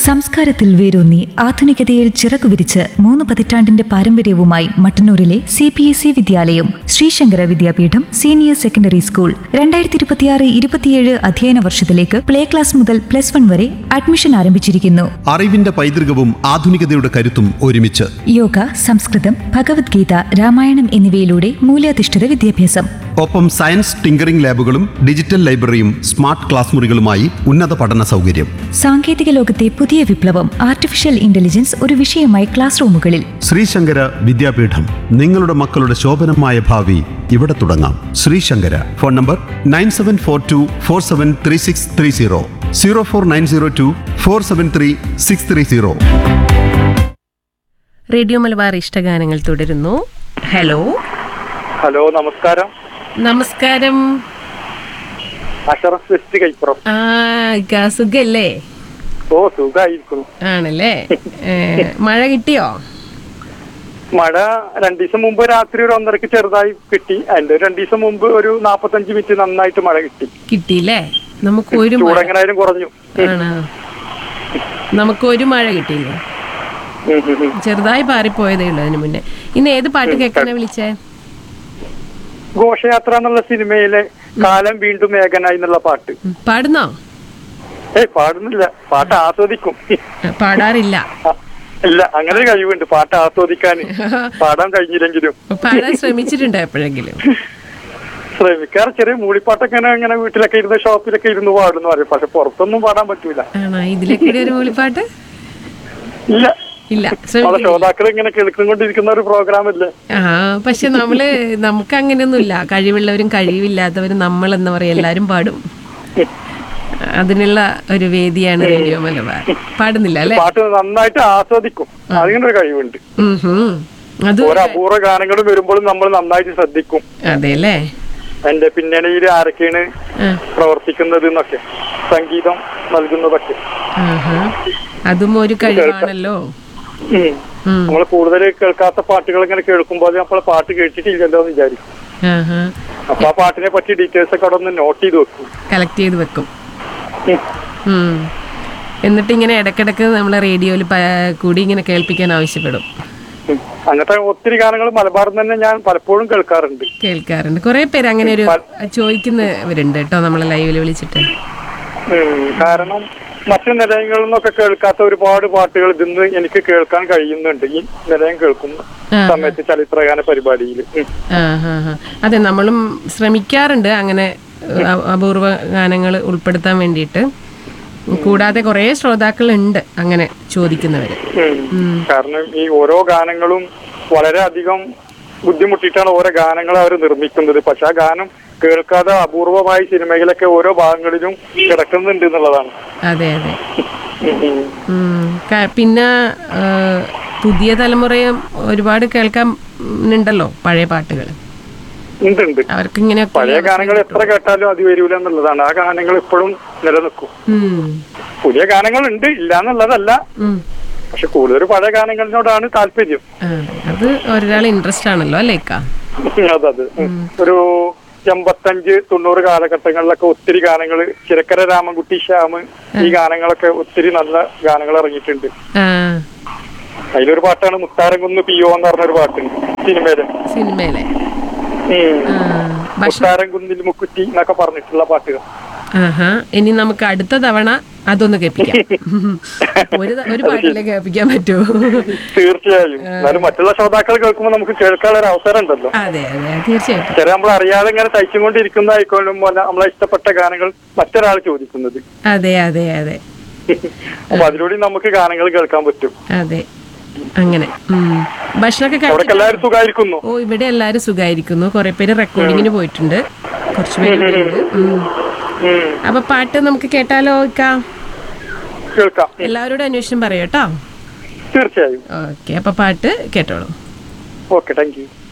സംസ്കാരത്തിൽ വേരൂന്നി ആധുനികതയിൽ ചിറകു വിരിച്ച് മൂന്ന് പതിറ്റാണ്ടിന്റെ പാരമ്പര്യവുമായി മട്ടന്നൂരിലെ സി പി എസ് ഇ വിദ്യാലയം Sreesankara Vidyapeetham senior secondary school രണ്ടായിരത്തി ഇരുപത്തിയാറ് ഇരുപത്തിയേഴ് അധ്യയന വർഷത്തിലേക്ക് പ്ലേ ക്ലാസ് മുതൽ പ്ലസ് വൺ വരെ അഡ്മിഷൻ ആരംഭിച്ചിരിക്കുന്നു അറിവിന്റെ പൈതൃകവും ആധുനികതയുടെ കരുത്തും ഒരുമിച്ച് യോഗ സംസ്കൃതം ഭഗവത്ഗീത രാമായണം എന്നിവയിലൂടെ മൂല്യാധിഷ്ഠിത വിദ്യാഭ്യാസം ഒപ്പം സയൻസ് ടിങ്കറിംഗ് ലാബുകളും ഡിജിറ്റൽ ലൈബ്രറിയും സ്മാർട്ട് ക്ലാസ് മുറികളുമായി ഉന്നത പഠന സൗകര്യം സാങ്കേതിക ലോകത്തെ പുതിയ വിപ്ലവം ആർട്ടിഫിഷ്യൽ ഇന്റലിജൻസ് ഒരു വിഷയമായി ക്ലാസ് റൂമുകളിൽ ശ്രീശങ്കര വിദ്യാപീഠം നിങ്ങളുടെ മക്കളുടെ ശോഭനമായ ഭാവി ഇവിടെ തുടങ്ങാം Sreesankara phone number nine seven four two four seven three six three zero zero four nine zero two four seven three six three zero radio Malabar ഇഷ്ടഗാനങ്ങൾ തുടരുന്നു ഹലോ ഹലോ നമസ്കാരം നമസ്കാരം അഷറഫ് വെസ്റ്റ് കൈപ്പുറം ആ ഇക്ക, സുഖല്ലേ ഓ സുഖമായിരിക്കുന്നു ആണല്ലേ ഏ, മഴ കിട്ടിയോ മഴ രണ്ടു ദിവസം മുമ്പ് രാത്രി ഒരു ഒന്നരക്ക് ചെറുതായി കിട്ടി അതിന്റെ രണ്ടു ദിവസം മുമ്പ് ഒരു നാപ്പത്തഞ്ച് മിനിറ്റ് നന്നായിട്ട് മഴ കിട്ടി കിട്ടിയില്ലേ നമുക്ക് ഒരു മഴ ചൂടെങ്ങനായാലും കുറഞ്ഞു ആണോ നമുക്ക് ഒരു മഴ കിട്ടിയില്ലേ ഉം, ഉം, ഉം. ചെറുതായി പാറിപ്പോയതേ ഉള്ളൂ അതിന് മുന്നേ ഇന്ന് ഏത് പാട്ട് കേൾക്കാനാ വിളിച്ചേ ഘോഷയാത്ര എന്നുള്ള സിനിമയിലെ കാലം വീണ്ടും ഏകനായി എന്നുള്ള പാട്ട് ഉം, പാടുന്നോ ഏയ് പാടുന്നില്ല പാട്ട് ആസ്വദിക്കും ആ, പാടാറില്ല ആ, ഇല്ല അങ്ങനെ ഒരു കഴിവുണ്ട് പാട്ട് ആസ്വദിക്കാൻ പാടാൻ കഴിഞ്ഞില്ലെങ്കിലും പാടാൻ ശ്രമിച്ചിട്ടുണ്ടോ എപ്പോഴെങ്കിലും ശ്രമിക്കാറ് ചെറിയ മൂളിപ്പാട്ടൊക്കെ ഇങ്ങനെ ഇങ്ങനെ വീട്ടിലൊക്കെ ഇരുന്ന് ഷോപ്പിലൊക്കെ ഇരുന്ന് പാടുന്നു പറയും പക്ഷെ പുറത്തൊന്നും പാടാൻ പറ്റൂല ആണോ ഇതിലെ കൂടി ഒരു മൂളിപ്പാട്ട് ഇല്ല ഇല്ല നമ്മളെ ശ്രമിക്കില്ല ശ്രോതാക്കൾ ഇങ്ങനെ കേൾക്കൊണ്ടിരിക്കുന്ന ഒരു പ്രോഗ്രാം അല്ലേ ആ പക്ഷെ നമ്മള് നമുക്ക് അങ്ങനെയൊന്നുമില്ല കഴിവുള്ളവരും കഴിവില്ലാത്തവരും നമ്മൾ എന്ന് പറയും എല്ലാരും പാടും അതിനുള്ള ഒരു വേദിയാണ് റേഡിയോ മലബാർ പാടുന്നില്ല അല്ലെ പാട്ട് നന്നായിട്ട് ആസ്വദിക്കും അതിങ്ങനെ ഒരു കഴിവുണ്ട് അത് ഓരോ അപൂർവ ഗാനങ്ങൾ വരുമ്പോഴും നമ്മൾ നന്നായിട്ട് ശ്രദ്ധിക്കും അതെ അല്ലേ എന്റെ പിന്നണിയിൽ ആരൊക്കെയാണ് പ്രവർത്തിക്കുന്നത് എന്നൊക്കെ സംഗീതം നൽകുന്നതൊക്കെ അതും ഒരു കഴിവാണല്ലോ ഉം. ഉം. നമ്മൾ കൂടുതൽ കേൾക്കാത്ത പാട്ടുകൾ ഇങ്ങനെ കേൾക്കുമ്പോൾ നമ്മൾ പാട്ട് കേട്ടിട്ടില്ലല്ലോ എന്ന് വിചാരിക്കും ആഹാ അപ്പൊ ആ പാട്ടിനെ പറ്റി ഡീറ്റെയിൽസ് ഒക്കെ അവിടെ ഒന്ന് നോട്ട് ചെയ്ത് വെക്കും കളക്ട് ചെയ്ത് വെക്കും ഉം. ഉം. എന്നിട്ട് ഇങ്ങനെ ഇടക്കിടക്ക് നമ്മളെ റേഡിയോയിൽ കൂടി ഇങ്ങനെ കേൾപ്പിക്കാൻ ആവശ്യപ്പെടും ഉം. അങ്ങനത്തെ ഒത്തിരി ഗാനങ്ങൾ മലബാറിൽ നിന്ന് തന്നെ ഞാൻ പലപ്പോഴും കേൾക്കാറുണ്ട് കേൾക്കാറുണ്ട് കുറെ പേര് അങ്ങനെ ഒരു ചോദിക്കുന്നവരുണ്ട് കേട്ടോ നമ്മളെ ലൈവിൽ വിളിച്ചിട്ട് ഉം. കാരണം മറ്റു നിലയങ്ങളിൽ നിന്നൊക്കെ കേൾക്കാത്ത ഒരുപാട് പാട്ടുകൾ ഇതിന്ന് എനിക്ക് കേൾക്കാൻ കഴിയുന്നുണ്ട് ഈ നിലയം കേൾക്കുന്ന ആ. സമയത്ത് ചരിത്രഗാന പരിപാടിയിൽ ആ ഹാ ഹാ അതെ നമ്മളും ശ്രമിക്കാറുണ്ട് അങ്ങനെ അ- അപൂർവ ഗാനങ്ങൾ ഉൾപ്പെടുത്താൻ വേണ്ടിയിട്ട് കൂടാതെ കുറേ ശ്രോതാക്കളുണ്ട് അങ്ങനെ ചോദിക്കുന്നവര് കാരണം ഈ ഓരോ ഗാനങ്ങളും വളരെയധികം ബുദ്ധിമുട്ടിയിട്ടാണ് ഓരോ ഗാനങ്ങൾ അവർ നിർമ്മിക്കുന്നത് പക്ഷെ ആ ഗാനം കേൾക്കാതെ അപൂർവമായി സിനിമയിലൊക്കെ ഓരോ ഭാഗങ്ങളിലും കിടക്കുന്നുണ്ട് എന്നുള്ളതാണ് അതെ അതെ ഉം, ഉം. ഉം. ക- പിന്നെ ആ, പുതിയ തലമുറയും ഒരുപാട് കേൾക്കാൻ ഉണ്ടല്ലോ പഴയ പാട്ടുകൾ ഉണ്ട് ഉണ്ട് അവർക്ക് ഇങ്ങനെയൊക്കെ പഴയ ഗാനങ്ങൾ എത്ര കേട്ടാലും അത് വരൂല എന്നുള്ളതാണ് ആ ഗാനങ്ങൾ ഇപ്പോഴും നിലനിൽക്കും ഉം. പുതിയ ഗാനങ്ങൾ ഉണ്ട് ഇല്ല എന്നുള്ളതല്ല ഉം. പക്ഷെ കൂടുതൽ പഴയ ഗാനങ്ങളിനോടാണ് താല്പര്യം ആ, അത് ഒരാൾ ഇൻട്രസ്റ്റ് ആണല്ലോ അല്ലേ ഇക്ക? അതത് ഒരു എൺപത്തഞ്ച് തൊണ്ണൂറ് കാലഘട്ടങ്ങളിലൊക്കെ ഒത്തിരി ഗാനങ്ങൾ ചിരക്കര രാമൻകുട്ടി ശ്യാമ് ഈ ഗാനങ്ങളൊക്കെ ഒത്തിരി നല്ല ഗാനങ്ങൾ ഇറങ്ങിയിട്ടുണ്ട് ആ അതിലൊരു പാട്ടാണ് മുത്താരംകുന്ന് പി ഒ എന്ന് പറഞ്ഞൊരു പാട്ടുണ്ട് സിനിമയില് സിനിമയിലെ ഉം. ആ, ഭക്ഷണം മുത്താരംകുന്നിൽ മുക്കുറ്റി എന്നൊക്കെ പറഞ്ഞിട്ടുള്ള പാട്ടുകൾ ആഹാ ഇനി നമുക്ക് അടുത്ത തവണ അതൊന്ന് കേൾപ്പിക്കാം ഒരു ത- ഒരു പാട്ടിലെ കേൾപ്പിക്കാൻ പറ്റുമോ തീർച്ചയായും എന്നാലും മറ്റുള്ള ശ്രോതാക്കൾ കേൾക്കുമ്പോൾ നമുക്ക് കേൾക്കാനുള്ള ഒരു അവസരം ഉണ്ടല്ലോ അതെ അതെ തീർച്ചയായിട്ടും ചില നമ്മൾ അറിയാതെ ഇങ്ങനെ തയ്ച്ചുകൊണ്ടിരിക്കുന്നതായിക്കോളും പോലെ നമ്മളെ ഇഷ്ടപ്പെട്ട ഗാനങ്ങൾ മറ്റൊരാൾ ചോദിക്കുന്നത് അതെ അതെ അതെ അപ്പൊ അതിലൂടെ നമുക്ക് ഗാനങ്ങൾ കേൾക്കാൻ പറ്റും അതെ അങ്ങനെ ഉം. ഭക്ഷണമൊക്കെ അവിടെ കഴിച്ചിട്ട് എല്ലാവരും സുഖമായിരിക്കുന്നു ഓ ഇവിടെ എല്ലാരും സുഖായിരിക്കുന്നു കുറെ പേര് റെക്കോർഡിങ്ങിന് പോയിട്ടുണ്ട് കുറച്ച് പേര് ഇവിടെ ഉണ്ട്. ഉം. ഉം. അപ്പൊ പാട്ട് നമുക്ക് കേട്ടാലോ ഇക്ക കേൾക്കാം എല്ലാവരോടും അന്വേഷണം പറയട്ടോ തീർച്ചയായും ഓക്കെ അപ്പൊ പാട്ട് കേട്ടോളൂ ഓക്കെ താങ്ക് യു